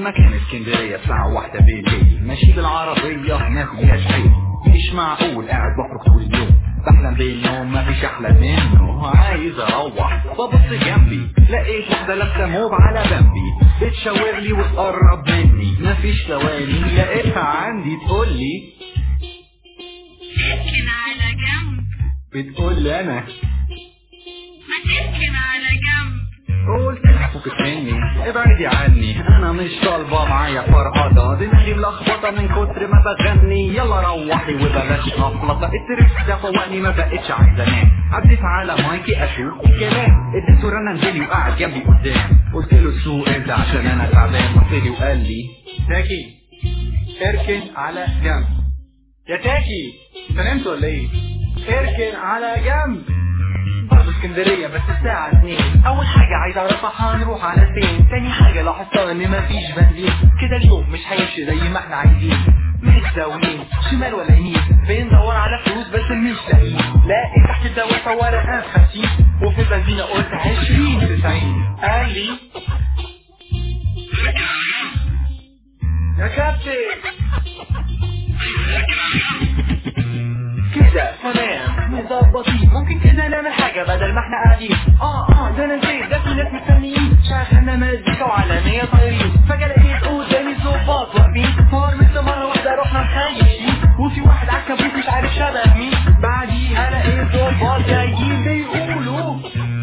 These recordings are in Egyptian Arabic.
مكان اسكندرية الساعة واحدة بالليل ماشي بالعربية ما فيهاش عيب مش معقول قاعد بفرق طول اليوم بحلم بالنوم ما فيش احلى منه عايز اروح ببص جنبي لقيت واحدة لابسة موب على بمبي بتشاور لي وتقرب مني مفيش ثواني لقيتها عندي تقول لي تسكن على جنب بتقول لي انا ما تسكن على جنب قلت لها فكك مني ابعدي عني انا مش طالبه معايا فرهضه دماغي ملخبطه من كتر ما بغني يلا روحي وبلاش نفلطه التريس ده فوقني ما بقتش عايزه انام عديت على مايكي اشوف الكلام اديته رنا نزلي وقعد جنبي قدام قلت له سوق انت عشان انا تعبان بصلي وقال لي تاكي اركن على جنب يا تاكي انت نمت ولا ايه؟ اركن على جنب برضه اسكندرية بس الساعة اتنين أول حاجة عايز أعرفها هنروح على فين تاني حاجة لاحظتها إن مفيش بنزين كده اليوم مش هيمشي زي ما احنا عايزين متساويين شمال ولا يمين بندور على فلوس بس مش لاقيين لاقي تحت الدواسة ورقات خمسين وفي البنزينة قلت عشرين تسعين قال لي يا كابتن كده تمام مظبطين ممكن كده نعمل حاجة بدل ما احنا قاعدين اه اه ده انا نسيت ده في ناس مستنيين شغلنا مزيكا وعلانية طايرين فجأة لقيت قدامي ظباط واقفين فرمت مرة واحدة رحنا مخيشين وفي واحد على الكابوس مش عارف شبه مين بعديها لقيت ظباط جايين بيقولوا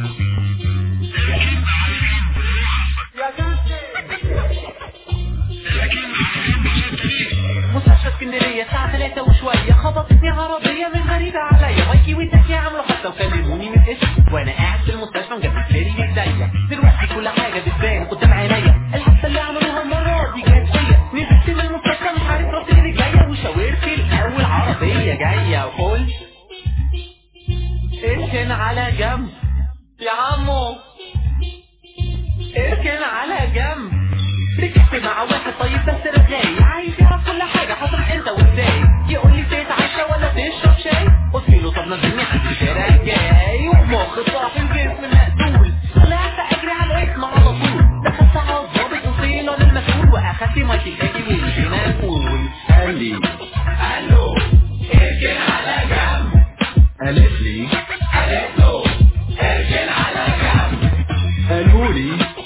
يا مستشفى اسكندرية الساعة 3 وشوية خبطتني عربية من غريبة عليا مايكي وتاكي عملوا حتى وكلموني من اسم وانا قاعد في المستشفى مجبت لي بايديا دلوقتي كل حاجة بتبان قدام عينيا الحادثة اللي عملوها المرة دي كانت فيا نزلت من المستشفى مش عارف راسي اللي جاية وشاورت الأول عربية جاية وقلت اركن على جنب يا عمو اركن على جنب ركبت مع واحد طيب بس رغاي عايز يعرف كل حاجة حصلت امتى وازاي يقول لي تتعشى ولا تشرب شاي قلت له طب نزلني على الشارع الجاي ومخ صاحي الجسم مقتول طلعت اجري على الاسم على طول دخلت على الضابط وصينا للمسؤول واخدت مايكي الكاكي ومشينا نقول قال لي الو اركن على جنب قالت لي قالت له اركن على جنب قالوا لي